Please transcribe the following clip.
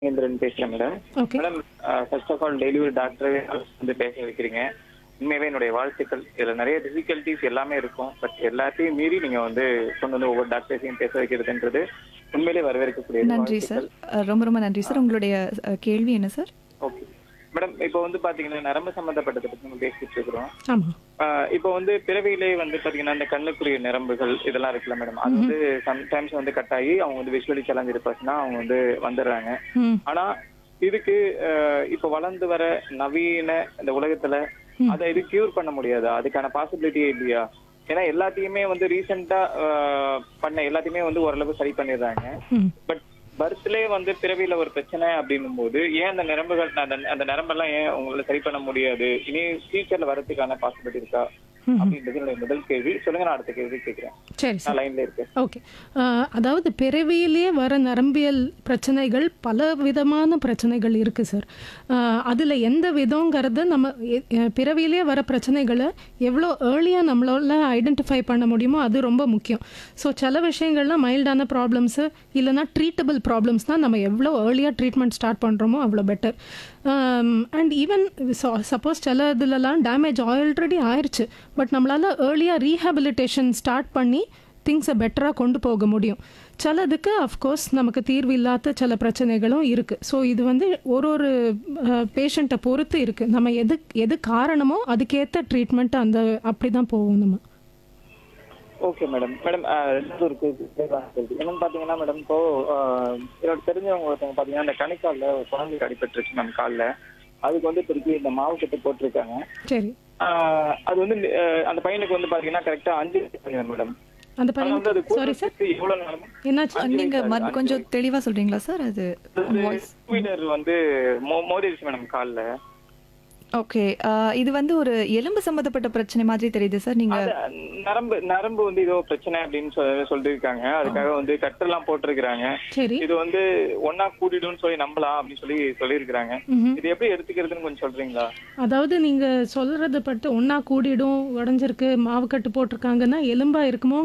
இந்திரன் பேசுறேன் madam okay madam first of all daily ஒரு doctor வந்து பேச வைக்கிறீங்க உண்மையாவே என்னுடைய வாழ்த்துக்கள் இதுல நிறைய டிஃபிகல்ட்டிஸ் எல்லாமே இருக்கும் பட் எல்லாத்தையும் மீறி நீங்க வந்து கொண்டு வந்து ஒவ்வொரு டாக்டர்ஸையும் பேச வைக்கிறதுன்றது உண்மையிலே வரவேற்கக்கூடிய நன்றி சார் அஹ் ரொம்ப ரொம்ப நன்றி சார் உங்களுடைய அஹ், கேள்வி என்ன சார் ஓகே மேடம் இப்போ வந்து பாத்தீங்கன்னா நரம்பு சம்பந்தப்பட்டதை பத்தி நம்ம பேசிட்டு இருக்கிறோம் ஆமாம் ஆஹ் இப்போ வந்து பிறவியிலே வந்து பாத்தீங்கன்னா இந்த கண்ணுக்குரிய நரம்புகள் இதெல்லாம் இருக்குல்ல மேடம் அது வந்து சம்டைம்ஸ் வந்து கட் ஆகி அவங்க வந்து விஷுவலி சேலஞ்ச் இருப்பாச்சுன்னா அவங்க வந்து வந்துடுறாங்க ம் ஆனா இதுக்கு ஆஹ் இப்போ வளர்ந்து வர நவீன இந்த உலகத்துல அதை இது கியூர் பண்ண முடியாதா அதுக்கான பாசிபிலிட்டியே இல்லையா ஏன்னா எல்லாத்தையுமே வந்து ரீசெண்டா பண்ண எல்லாத்தையுமே வந்து ஓரளவு சரி பண்ணிடுறாங்க ம் பட் பர்த்லே வந்து பிறவியில ஒரு பிரச்சனை அப்படின்னும் போது ஏன் அந்த நரம்புகள் அந்த அந்த நரம்பெல்லாம் ஏன் உங்களால சரி பண்ண முடியாது இனி ஃபியூச்சர்ல வரதுக்கான பாசிபிலிட்டி இருக்கா அப்படின்றது என்னுடைய முதல் கேள்வி சொல்லுங்க நான் அடுத்த கேள்வி கேட்கிறேன் சரி சார் நான் லைன்ல இருக்கேன் ஓகே ஆஹ், அதாவது பிறவியிலே வர நரம்பியல் பிரச்சனைகள் பல விதமான பிரச்சனைகள் இருக்குது சார் அதில் எந்த விதங்கிறத நம்ம எ- எ- பிறவியிலே வர பிரச்சனைகளை எவ்வளோ ஏர்லியாக நம்மளால ஐடென்டிஃபை பண்ண முடியுமோ அது ரொம்ப முக்கியம் ஸோ சில விஷயங்கள்லாம் மைல்டான ப்ராப்ளம்ஸு இல்லைன்னா ட்ரீட்டபிள் ப்ராப்ளம்ஸ்னால் நம்ம எவ்வளோ ஏர்லியாக ட்ரீட்மெண்ட் ஸ்டார்ட் பண்ணுறோமோ அவ்வளோ பெட்டர் அண்ட் ஈவன் சப்போஸ் சில இதுலலாம் டேமேஜ் ஆல்ரெடி ஆயிடுச்சு பட் நம்மளால் ஏர்லியாக ரீஹாபிலிட்டேஷன் ஸ்டார்ட் பண்ணி திங்ஸை பெட்டராக கொண்டு போக முடியும் சிலதுக்கு அஃப்கோர்ஸ் நமக்கு தீர்வு இல்லாத சில பிரச்சனைகளும் இருக்குது ஸோ இது வந்து ஒரு ஒரு பேஷண்ட்டை பொறுத்து இருக்குது நம்ம எது எது காரணமோ அதுக்கேற்ற ட்ரீட்மெண்ட் அந்த அப்படி தான் போவோம் நம்ம ஓகே மேடம் மேடம் ரெண்டாவது ஒரு கேள்வி தெளிவான கேள்வி என்னன்னு பாத்தீங்கன்னா மேடம் இப்போ ஆஹ், என்னோட தெரிஞ்சவங்க ஒருத்தவங்க பாத்தீங்கன்னா இந்த கணிக்கால்ல ஒரு குழந்தைக்கு அடிபட்டுருச்சு மேம் கால்ல அதுக்கு வந்து திருப்பி இந்த மாவு கட்டு போட்டிருக்காங்க சரி ஆஹ், அது வந்து ஆஹ், அந்த பையனுக்கு வந்து பாத்தீங்கன்னா கரெக்டா அஞ்சு மேடம் அந்த ஆனா வந்து அது பையன் சாரி சார் கூடுறதுக்கு எவ்வளவு நேரம் என்னாச்சு அஹ், நீங்க மத்- கொஞ்சம் தெளிவா சொல்றீங்களா சார் அது வாய்ஸ் டூ வீலர் வந்து மோ- மோதிருச்சு மேடம் கால்ல ஓகே இது வந்து ஒரு எலும்பு சம்பந்தப்பட்ட பிரச்சனை மாதிரி தெரியுது சார் நீங்க அது நரம்பு நரம்பு வந்து ஏதோ பிரச்சனை அப்படின்னு சொல்லி சொல்லியிருக்காங்க அதுக்காக வந்து கட்டெல்லாம் போட்டிருக்கிறாங்க சரி இது வந்து ஒன்னா கூட்டிடும்னு சொல்லி நம்பலாம் அப்படின்னு சொல்லி சொல்லியிருக்கிறாங்க ம்ஹும். இது எப்படி எடுத்துக்கிறதுன்னு கொஞ்சம் சொல்றீங்களா அதாவது நீங்கள் சொல்கிறது பட்டு ஒன்றா கூடிடும் உடஞ்சிருக்கு மாவு கட்டு போட்டிருக்காங்கன்னா எலும்பா இருக்குமோ